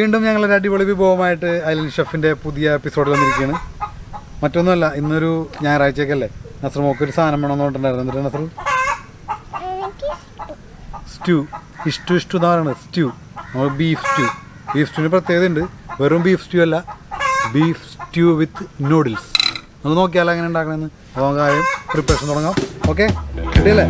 വീണ്ടും ഞങ്ങളൊരു അടിപൊളി വിഭവമായിട്ട് ഐലൻഡ് ഷെഫിൻ്റെ പുതിയ എപ്പിസോഡ് വന്നിരിക്കുകയാണ് മറ്റൊന്നുമല്ല ഇന്നൊരു ഞായറാഴ്ചയൊക്കെ അല്ലേ നസർ മോക്ക് ഒരു സാധനം വേണമെന്ന് പറഞ്ഞിട്ടുണ്ടായിരുന്നു എന്നിട്ട് നസർ സ്റ്റ്യൂ ഇഷ്ടു ഇഷ്ടു എന്ന് പറയുന്നത് സ്റ്റ്യൂ നമ്മൾ ബീഫ് സ്റ്റ്യൂ ബീഫ് സ്റ്റ്യൂവിന് പ്രത്യേകത ഉണ്ട് വെറും ബീഫ് സ്റ്റ്യൂ അല്ല ബീഫ് സ്റ്റ്യൂ വിത്ത് നൂഡിൽസ് നമുക്ക് നോക്കിയാലോ എങ്ങനെ ഉണ്ടാക്കണമെന്ന് അപ്പോൾ നമുക്ക് ആദ്യം പ്രിപ്പറേഷൻ തുടങ്ങാം ഓക്കെ കിട്ടിയല്ലേ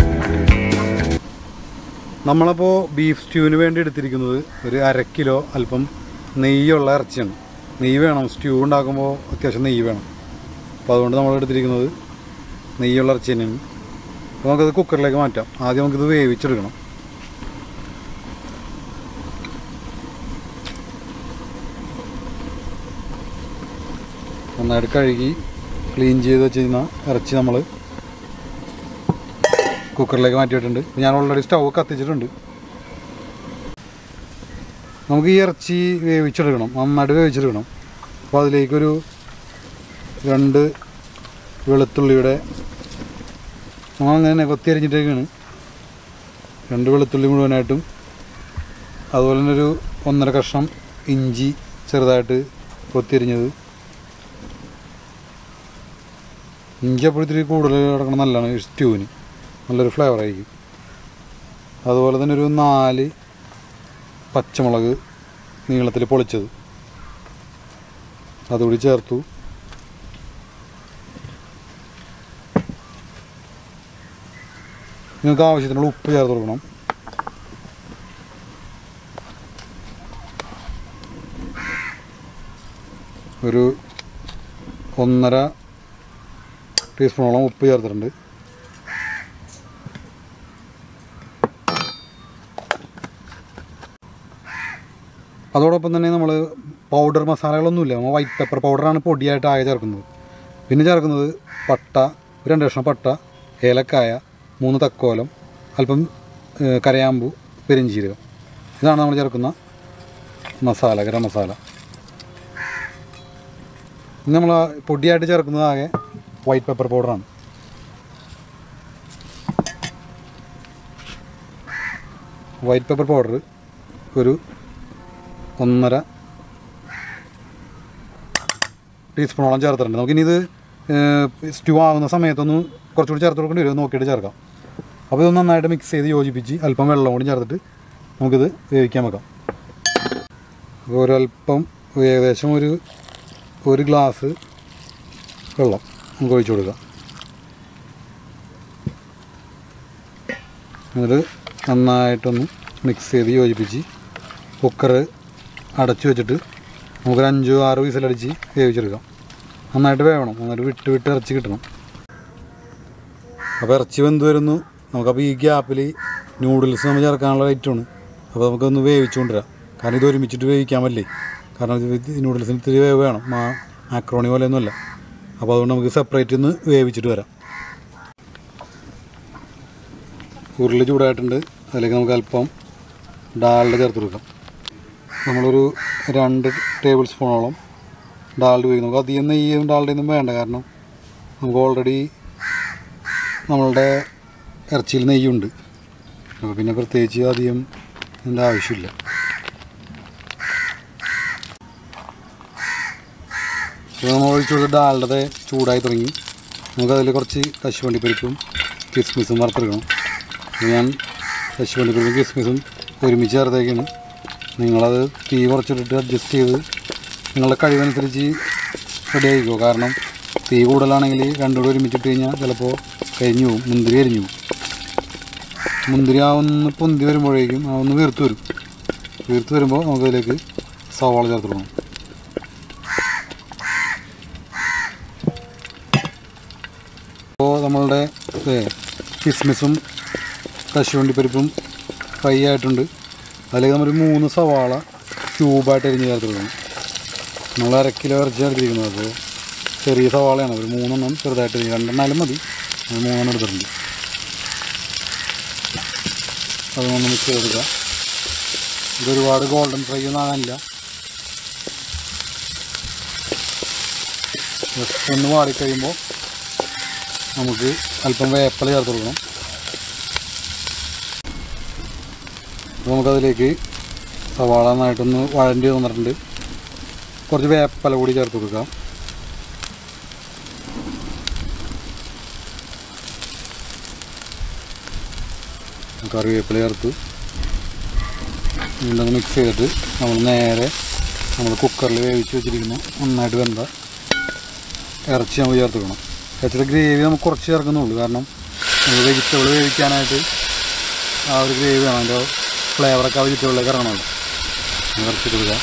നമ്മളപ്പോൾ ബീഫ് സ്റ്റ്യൂവിന് വേണ്ടി എടുത്തിരിക്കുന്നത് ഒരു അര കിലോ അല്പം നെയ്യുള്ള ഇറച്ചിയാണ് നെയ്യ് വേണം സ്റ്റ്യൂ ഉണ്ടാക്കുമ്പോൾ അത്യാവശ്യം നെയ്യ് വേണം അപ്പോൾ അതുകൊണ്ട് നമ്മൾ എടുത്തിരിക്കുന്നത് നെയ്യുള്ള ഇറച്ചി തന്നെയാണ് അപ്പോൾ നമുക്കത് കുക്കറിലേക്ക് മാറ്റാം ആദ്യം നമുക്കിത് വേവിച്ചെടുക്കണം നന്നായിട്ട് കഴുകി ക്ലീൻ ചെയ്ത് വെച്ചിരുന്ന ഇറച്ചി നമ്മൾ കുക്കറിലേക്ക് മാറ്റിയിട്ടുണ്ട് ഞാൻ ഓൾറെഡി സ്റ്റൗ കത്തിച്ചിട്ടുണ്ട് നമുക്ക് ഈ ഇറച്ചി വേവിച്ചെടുക്കണം നന്നായിട്ട് വേവിച്ചെടുക്കണം അപ്പോൾ അതിലേക്കൊരു രണ്ട് വെളുത്തുള്ളിയുടെ നമ്മൾ അങ്ങനെ കൊത്തിയരിഞ്ഞിട്ടേക്കാണ് രണ്ട് വെളുത്തുള്ളി മുഴുവനായിട്ടും അതുപോലെ തന്നെ ഒരു ഒന്നര കഷ്ണം ഇഞ്ചി ചെറുതായിട്ട് കൊത്തിയരിഞ്ഞത് ഇഞ്ചി അപ്പോഴത്തിരി കൂടുതൽ കിടക്കണം നല്ലതാണ് ഈ സ്റ്റ്യൂവിന് നല്ലൊരു ഫ്ലേവർ ആയിരിക്കും അതുപോലെ തന്നെ ഒരു നാല് പച്ചമുളക് നീളത്തിൽ പൊളിച്ചത് അതുകൂടി ചേർത്തു നിങ്ങൾക്ക് ആവശ്യത്തിനുള്ള ഉപ്പ് ചേർത്ത് കൊടുക്കണം ഒരു ഒന്നര ടീസ്പൂണോളം ഉപ്പ് ചേർത്തിട്ടുണ്ട് അതോടൊപ്പം തന്നെ നമ്മൾ പൗഡർ മസാലകളൊന്നുമില്ല നമ്മൾ വൈറ്റ് പെപ്പർ പൗഡറാണ് പൊടിയായിട്ട് ആകെ ചേർക്കുന്നത് പിന്നെ ചേർക്കുന്നത് പട്ട ഒരു രണ്ട് കഷ്ണം പട്ട ഏലക്കായ മൂന്ന് തക്കോലം അല്പം ഏഹ്, കരയാമ്പു പെരിഞ്ചീരകം ഇതാണ് നമ്മൾ ചേർക്കുന്ന മസാല ഗരം മസാല ഇന്ന് നമ്മൾ പൊടിയായിട്ട് ചേർക്കുന്നത് ആകെ വൈറ്റ് പെപ്പർ പൗഡറാണ് വൈറ്റ് പെപ്പർ പൗഡർ ഒരു ഒന്നര ടീസ്പൂണോളം ചേർത്തിട്ടുണ്ട് നമുക്കിനി ഇത് സ്റ്റ്യൂ ആവുന്ന സമയത്തൊന്ന് കുറച്ചുകൂടി ചേർത്ത് കൊടുക്കേണ്ടി വരും നോക്കിയിട്ട് ചേർക്കാം അപ്പോൾ ഇത് നന്നായിട്ട് മിക്സ് ചെയ്ത് യോജിപ്പിച്ച് അല്പം വെള്ളം കൂടി ചേർത്തിട്ട് നമുക്കിത് വേവിക്കാൻ വെക്കാം അപ്പോൾ ഒരല്പം ഏകദേശം ഒരു ഒരു ഗ്ലാസ് വെള്ളം നമുക്ക് ഒഴിച്ചു കൊടുക്കാം എന്നിട്ട് നന്നായിട്ടൊന്ന് മിക്സ് ചെയ്ത് യോജിപ്പിച്ച് കുക്കർ അടച്ചു വെച്ചിട്ട് നമുക്കൊരു അഞ്ചോ ആറ് വിസിലടിച്ച് വേവിച്ചെടുക്കാം നന്നായിട്ട് വേവണം നന്നായിട്ട് വിട്ട് വിട്ട് ഇറച്ചി കിട്ടണം അപ്പോൾ ഇറച്ചി വെന്ത് വരുന്നു നമുക്കപ്പോൾ ഈ ഗ്യാപ്പിൽ നൂഡിൽസ് നമ്മൾ ചേർക്കാനുള്ള ഐറ്റമാണ് അപ്പോൾ നമുക്കൊന്ന് വേവിച്ചു കൊണ്ടുവരാം കാരണം ഇത് ഒരുമിച്ചിട്ട് വേവിക്കാൻ പറ്റില്ലേ കാരണം ഇത് നൂഡിൽസിന് ഇത്തിരി വേവ് വേണം മാ മാക്രോണി പോലെയൊന്നുമല്ല അപ്പോൾ അതുകൊണ്ട് നമുക്ക് സെപ്പറേറ്റ് ഒന്ന് വേവിച്ചിട്ട് വരാം ഉരുളി ചൂടായിട്ടുണ്ട് അതിലേക്ക് നമുക്ക് അല്പം ഡാൽഡ ചേർത്ത് കൊടുക്കാം നമ്മളൊരു രണ്ട് ടേബിൾ സ്പൂണോളം ഡാൽഡ് ഉപയോഗിക്കും നമുക്ക് അധികം നെയ്യും ഡാൽഡയൊന്നും വേണ്ട കാരണം നമുക്ക് ഓൾറെഡി നമ്മളുടെ ഇറച്ചിയിൽ നെയ്യുണ്ട് അപ്പോൾ പിന്നെ പ്രത്യേകിച്ച് അധികം ഇതിൻ്റെ ആവശ്യമില്ല ഇപ്പോൾ നമ്മൾ ഒഴിച്ചു കൊടുത്ത ഡാൽഡത ചൂടായി തുടങ്ങി നമുക്കതിൽ കുറച്ച് കശുവണ്ടിപ്പരിപ്പും കിസ്മിസും വറുത്തെടുക്കണം അപ്പോൾ ഞാൻ കശുവണ്ടിപ്പരിപ്പും കിസ്മിസും ഒരുമിച്ച് ചേർത്തേക്കാണ് നിങ്ങളത് തീ കുറച്ചിട്ടിട്ട് അഡ്ജസ്റ്റ് ചെയ്ത് നിങ്ങളുടെ കഴിവനുസരിച്ച് റെഡി ആയിക്കോ കാരണം തീ കൂടുതലാണെങ്കിൽ രണ്ടുകൂടെ ഒരുമിച്ചിട്ട് കഴിഞ്ഞാൽ ചിലപ്പോൾ കരിഞ്ഞു പോകും മുന്തിരി കരിഞ്ഞു പോകും മുന്തിരി ആ ഒന്ന് പൊന്തി വരുമ്പോഴേക്കും ആ ഒന്ന് വീർത്ത് വരും വീർത്ത് വരുമ്പോൾ നമുക്കതിലേക്ക് സവാള ചേർത്ത് കൊടുക്കണം അപ്പോൾ നമ്മളുടെ ഏ, കിസ്മിസും കശുവണ്ടിപ്പരിപ്പും ഫ്രൈ ആയിട്ടുണ്ട് അതിലേക്ക് നമ്മളൊരു മൂന്ന് സവാള ക്യൂബായിട്ട് അരിഞ്ഞ് ചേർത്ത് കൊടുക്കണം നമ്മൾ അര കിലോ ഇറച്ചി എടുത്തിരിക്കുന്നത് അപ്പോൾ ചെറിയ സവാളയാണ് ഒരു മൂന്നെണ്ണം ചെറുതായിട്ട് അരിഞ്ഞ് രണ്ടെണ്ണാലും മതി അത് മൂന്നെണ്ണം എടുത്തിട്ടുണ്ട് അതൊന്ന് മിക്സ് ചെയ്തെടുക്കുക ഇതൊരുപാട് ഗോൾഡൻ ഫ്രൈ ഒന്നും ആകാനില്ല ജസ്റ്റ് ഒന്ന് വാടിക്കഴിയുമ്പോൾ നമുക്ക് അല്പം വേപ്പല ചേർത്ത് കൊടുക്കണം അപ്പോൾ നമുക്കതിലേക്ക് സവാള നന്നായിട്ടൊന്ന് വഴണ്ടി വന്നിട്ടുണ്ട് കുറച്ച് വേപ്പല കൂടി ചേർത്ത് കൊടുക്കാം കറിവേപ്പില ചേർത്ത് വീണ്ടും മിക്സ് ചെയ്തിട്ട് നമ്മൾ നേരെ നമ്മൾ കുക്കറിൽ വേവിച്ച് വെച്ചിരിക്കുന്ന നന്നായിട്ട് വെന്ത ഇറച്ചി നമ്മൾ ചേർത്ത് വെക്കണം ഇറച്ചിയുടെ ഗ്രേവി നമുക്ക് കുറച്ച് ചേർക്കുന്നുള്ളൂ കാരണം നമ്മൾ വെജിറ്റബിൾ വേവിക്കാനായിട്ട് ആ ഒരു ഗ്രേവി വേണം അതിൻ്റെ ഫ്ലേവറൊക്കെ ആ വെജിറ്റബിളിലേക്ക് ഇറങ്ങണമല്ലോ അത് ഇറച്ചി കൊടുക്കുക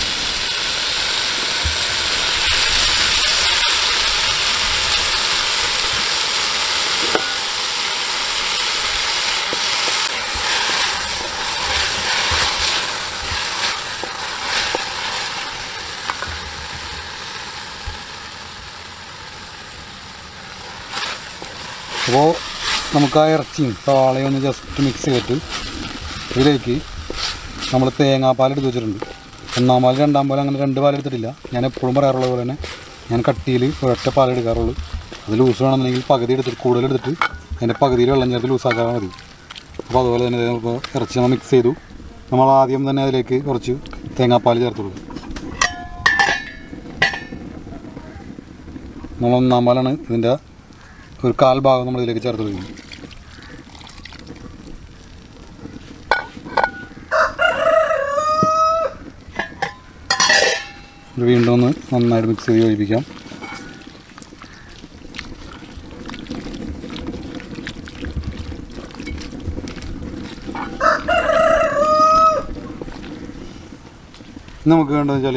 അപ്പോൾ നമുക്ക് ആ ഇറച്ചിയും സവാളയും ഒന്ന് ജസ്റ്റ് മിക്സ് ചെയ്തിട്ട് ഇതിലേക്ക് നമ്മൾ തേങ്ങാപ്പാൽ എടുത്ത് വെച്ചിട്ടുണ്ട് ഒന്നാം പാൽ രണ്ടാം പാൽ അങ്ങനെ രണ്ട് പാൽ എടുത്തിട്ടില്ല ഞാൻ എപ്പോഴും പറയാറുള്ള പോലെ തന്നെ ഞാൻ കട്ടിയിൽ ഒരൊറ്റ പാൽ എടുക്കാറുള്ളൂ അത് ലൂസ് വേണമെന്നുണ്ടെങ്കിൽ പകുതി എടുത്തിട്ട് കൂടുതൽ എടുത്തിട്ട് അതിൻ്റെ പകുതിയിൽ വെള്ളം ചേർത്ത് ലൂസാക്കാൻ മതി അപ്പോൾ അതുപോലെ തന്നെ നമുക്ക് ഇറച്ചി നമ്മൾ മിക്സ് ചെയ്തു നമ്മൾ ആദ്യം തന്നെ അതിലേക്ക് കുറച്ച് തേങ്ങാപ്പാൽ ചേർത്ത് കൊടുക്കും നമ്മൾ ഒന്നാം പാലാണ് ഇതിൻ്റെ ഒരു കാൽ ഭാഗം നമ്മൾ ഇതിലേക്ക് ചേർത്ത് കൊടുക്കും ഇത് വീണ്ടും ഒന്ന് നന്നായിട്ട് മിക്സ് ചെയ്ത് യോജിപ്പിക്കാം ഇനി നമുക്ക് വേണ്ടതെന്ന് വെച്ചാൽ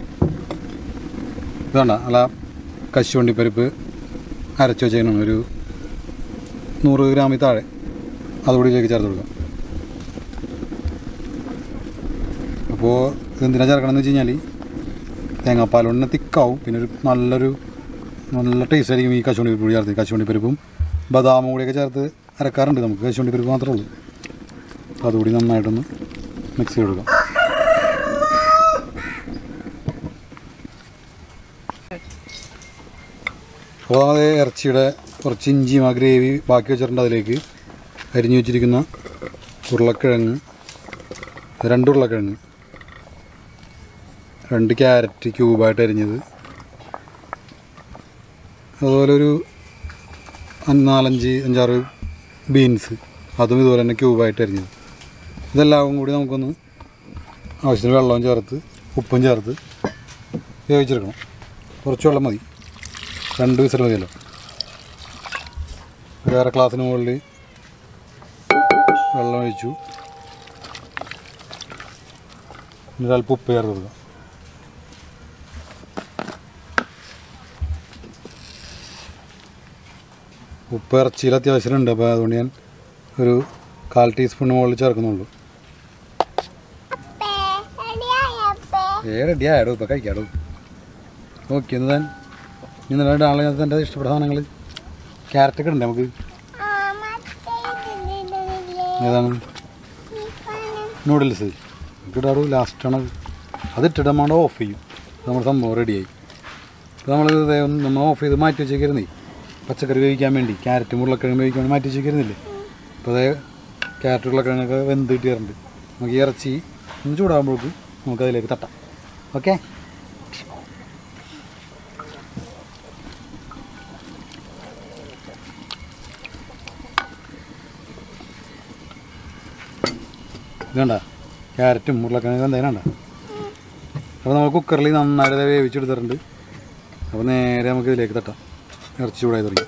ഇത് വേണ്ട അല്ല കശുവണ്ടിപ്പരിപ്പ് അരച്ച് വെച്ചേക്കണം ഒരു നൂറ് ഗ്രാമിൽ താഴെ അതുകൂടി ഇതിലേക്ക് ചേർത്ത് കൊടുക്കാം അപ്പോൾ ഇതെന്തിനാണ് ചേർക്കണമെന്ന് വെച്ച് കഴിഞ്ഞാൽ തേങ്ങാപ്പാൽ കൊണ്ട് തിക്കാവും പിന്നെ ഒരു നല്ലൊരു നല്ല ടേസ്റ്റ് ആയിരിക്കും ഈ കശുവണ്ടി പരിപ്പ് കൂടി ചേർത്ത് കശുവണ്ടി പരിപ്പും ബദാമും കൂടിയൊക്കെ ചേർത്ത് അരക്കാറുണ്ട് നമുക്ക് കശുവണ്ടി പരിപ്പ് മാത്രമേ ഉള്ളൂ അപ്പോൾ അതുകൂടി നന്നായിട്ടൊന്ന് മിക്സ് ചെയ്ത് കൊടുക്കാം അപ്പോൾ അത് ഇറച്ചിയുടെ കുറച്ച് ഇഞ്ചിയും ആ ഗ്രേവി ബാക്കി വെച്ചിട്ടുണ്ട് അതിലേക്ക് അരിഞ്ഞു വെച്ചിരിക്കുന്ന ഉരുളക്കിഴങ്ങ് രണ്ട് ഉരുളക്കിഴങ്ങ് രണ്ട് ക്യാരറ്റ് ക്യൂബായിട്ട് അരിഞ്ഞത് അതുപോലെ ഒരു അഞ്ച് നാലഞ്ച് അഞ്ചാറ് ബീൻസ് അതും ഇതുപോലെ തന്നെ ക്യൂബായിട്ട് അരിഞ്ഞത് ഇതെല്ലാം കൂടി നമുക്കൊന്ന് ആവശ്യത്തിന് വെള്ളവും ചേർത്ത് ഉപ്പും ചേർത്ത് വേവിച്ചെടുക്കണം കുറച്ച് വെള്ളം മതി രണ്ട് വിസിൽ മതിയല്ലോ വേറെ ക്ലാസ്സിന് മുകളിൽ വെള്ളം ഒഴിച്ചു എന്നിട്ട് അല്പം ഉപ്പ് ചേർത്ത് കൊടുക്കാം ഉപ്പ് ഇറച്ചിയിൽ അത്യാവശ്യമുണ്ട് അപ്പോൾ അതുകൊണ്ട് ഞാൻ ഒരു കാൽ ടീസ്പൂൺ മുകളിൽ ചേർക്കുന്നുള്ളൂ ഏ റെഡി ആയാടോ ഇപ്പം കഴിക്കാടോ ഓക്കെ എന്ന് താൻ ഇനി നിങ്ങളുടെ ആളെ എൻ്റെ ഇഷ്ടപ്പെട്ട സാധനങ്ങൾ ക്യാരറ്റൊക്കെ ഉണ്ട് നമുക്ക് ഏതാണ് നൂഡിൽസ് ഇടാടു ലാസ്റ്റാണ് അത് ഇട്ടിട്ട് നമ്മൾ ഓഫ് ചെയ്യും അത് നമ്മുടെ സംഭവം റെഡിയായി അപ്പോൾ നമ്മൾ നമ്മൾ ഓഫ് ചെയ്ത് മാറ്റി വെച്ചേക്കിരുന്നേ പച്ചക്കറി വേവിക്കാൻ വേണ്ടി ക്യാരറ്റും ഉരുളക്കിഴങ്ങ് വേവിക്കാൻ വേണ്ടി മാറ്റി വെച്ചേക്കിരുന്നില്ലേ അപ്പോൾ അതേ ക്യാരറ്റ് ഉരുളക്കിഴങ്ങൊക്കെ വെന്ത് കിട്ടിയിട്ടുണ്ട് നമുക്ക് ഈ ഇറച്ചി ഒന്ന് ചൂടാകുമ്പോഴേക്ക് നമുക്ക് അതിലേക്ക് തട്ടാം ഓക്കെ ഇതുണ്ട ക്യാരറ്റും ഉരുളക്കിഴങ്ങ് എന്തേലുണ്ട അപ്പോൾ നമ്മൾ കുക്കറിൽ നന്നായിട്ട് ഇത് വേവിച്ചെടുത്തിട്ടുണ്ട് അപ്പോൾ നേരെ നമുക്ക് ഇതിലേക്ക് തട്ടാം ഇറച്ചി ചൂടായി തുടങ്ങി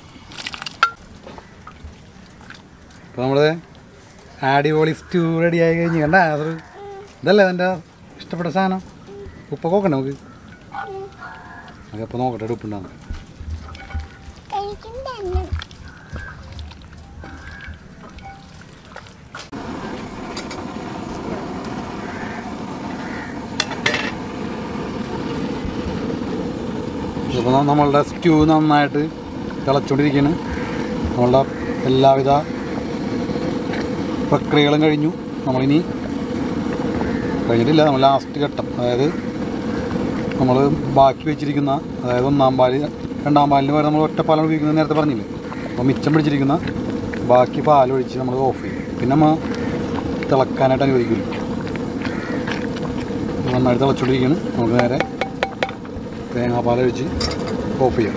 അപ്പോൾ നമ്മുടെ അടിപൊളി സ്റ്റൂ റെഡി ആയി കഴിഞ്ഞ് കണ്ട അത് ഇതല്ലേ എൻ്റെ ഇഷ്ടപ്പെട്ട സാധനം ഉപ്പൊക്കെ നോക്കണ്ടേ നമുക്ക് അതപ്പോൾ നോക്കട്ടെ ഉപ്പുണ്ടാകും ഇപ്പോൾ നമ്മളുടെ സ്റ്റ്യൂ നന്നായിട്ട് തിളച്ചുകൊണ്ടിരിക്കുകയാണ് നമ്മളുടെ എല്ലാവിധ പ്രക്രിയകളും കഴിഞ്ഞു നമ്മളിനി കഴിഞ്ഞിട്ടില്ല നമ്മൾ ലാസ്റ്റ് ഘട്ടം അതായത് നമ്മൾ ബാക്കി വെച്ചിരിക്കുന്ന അതായത് ഒന്നാം പാല് രണ്ടാം പാലിന് പകരം നമ്മൾ ഒറ്റപ്പാലാണ് ഉപയോഗിക്കുന്നത് നേരത്തെ പറഞ്ഞില്ലേ അപ്പോൾ മിച്ചം പിടിച്ചിരിക്കുന്ന ബാക്കി പാൽ ഒഴിച്ച് നമ്മൾ ഓഫ് ചെയ്യും പിന്നെ നമ്മൾ തിളക്കാനായിട്ട് അനുവദിക്കില്ല നന്നായിട്ട് തിളച്ചുകൊണ്ടിരിക്കുകയാണ് നമുക്ക് നേരെ തേങ്ങാപ്പാൽ ഒഴിച്ച് ഓഫ് ചെയ്യാം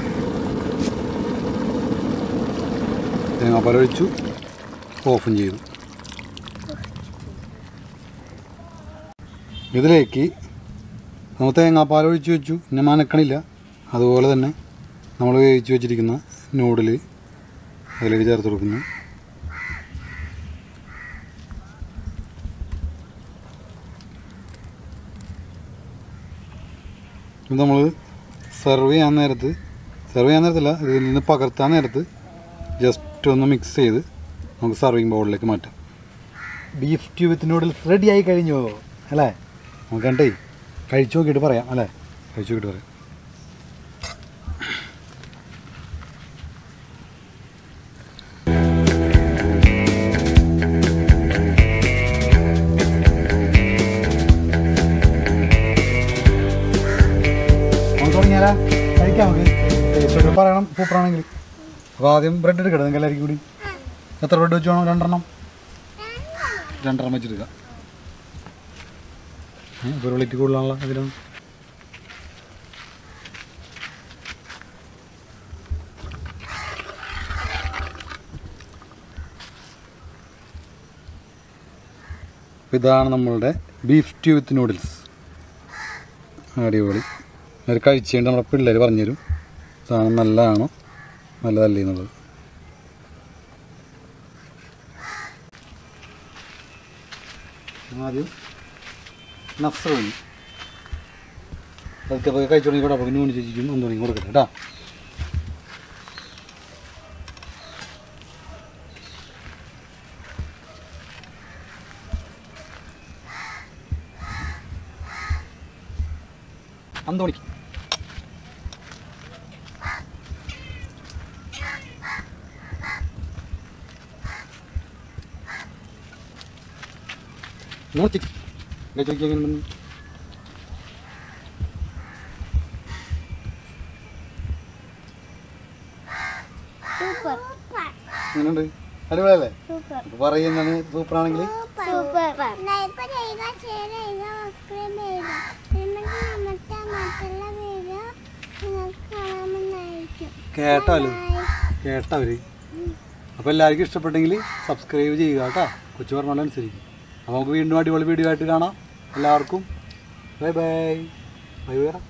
തേങ്ങാപ്പാൽ ഒഴിച്ചു ഓഫും ചെയ്തു ഇതിലേക്ക് നമ്മൾ തേങ്ങാപ്പാൽ ഒഴിച്ച് വെച്ചു പിന്നെ മനക്കണില്ല അതുപോലെ തന്നെ നമ്മൾ വേവിച്ച് വെച്ചിരിക്കുന്ന നൂഡിൽ അതിലേക്ക് ചേർത്ത് കൊടുക്കുന്നു ഇത് നമ്മൾ സെർവ് ചെയ്യാൻ നേരത്ത് സെർവ് ചെയ്യാൻ നേരത്തല്ല ഇതിൽ നിന്ന് പകർത്താൻ നേരത്ത് ജസ്റ്റ് ഒന്ന് മിക്സ് ചെയ്ത് നമുക്ക് സർവിങ് ബൗളിലേക്ക് മാറ്റാം beef stew with noodles ready ആയി കഴിഞ്ഞോ അല്ലേ നമുക്ക് കണ്ടേ കഴിച്ചു നോക്കിയിട്ട് പറയാം അല്ലേ കഴിച്ചു നോക്കിയിട്ട് പറയാം നമുക്ക് തുടങ്ങിയാലാ കഴിക്കാം നമുക്ക് ടേസ്റ്റ് ഒക്കെ പറയണം സൂപ്പറാണെങ്കിൽ അപ്പോൾ ആദ്യം ബ്രെഡ് എടുക്കട്ടെ നിങ്ങൾക്ക് എല്ലാവർക്കും കൂടി എത്ര ബ്രെഡ് വെച്ച് വേണം രണ്ടെണ്ണം രണ്ടെണ്ണം വെച്ചെടുക്കാം ഒരു വിളിക്ക് കൂടുതലാണല്ലോ അതിലാണ് ഇതാണ് നമ്മളുടെ ബീഫ് ട്യൂ വിത്ത് നൂഡിൽസ് അടിപൊളി അത് കഴിച്ചുകൊണ്ട് നമ്മുടെ പിള്ളേർ പറഞ്ഞുതരും സാധനം നല്ലതാണോ നല്ലതല്ലേ എന്നുള്ളത് ആദ്യം നഫ്സ വേണം അതൊക്കെ പോയി കഴിച്ചു തുടങ്ങി കൂടെ അപ്പോൾ നൂന് ചേച്ചിക്കും ഒന്ന് തുടങ്ങി കൊടുക്കട്ടെ കേട്ടോ അന്തോണി നോക്കി ചോദിക്കാൻ എങ്ങനെ വന്നു സൂപ്പർ എങ്ങനെയുണ്ട് അടിപൊളിയല്ലേ സൂപ്പർ അപ്പോൾ പറയുന്നതാണ് സൂപ്പറാണെങ്കിൽ സൂപ്പർ ലൈക്ക് ചെയ്യുക ഷെയർ ചെയ്യുക സബ്സ്ക്രൈബ് ചെയ്യുക എന്നിട്ട് നമുക്ക് മറ്റുള്ള വീഡിയോ നിങ്ങൾക്ക് കാണാമെന്നായിരിക്കും കേട്ടാലോ കേട്ടാ അവര് അപ്പോൾ എല്ലാവർക്കും ഇഷ്ടപ്പെട്ടെങ്കിൽ സബ്സ്ക്രൈബ് ചെയ്യുക കേട്ടോ കൊച്ചു പറഞ്ഞോണ്ട് അനുസരിക്കും അപ്പോൾ നമുക്ക് വീണ്ടും അടിപൊളി വീഡിയോ ആയിട്ട് കാണാം എല്ലാവർക്കും ബൈ ബൈ ബൈ വേറെ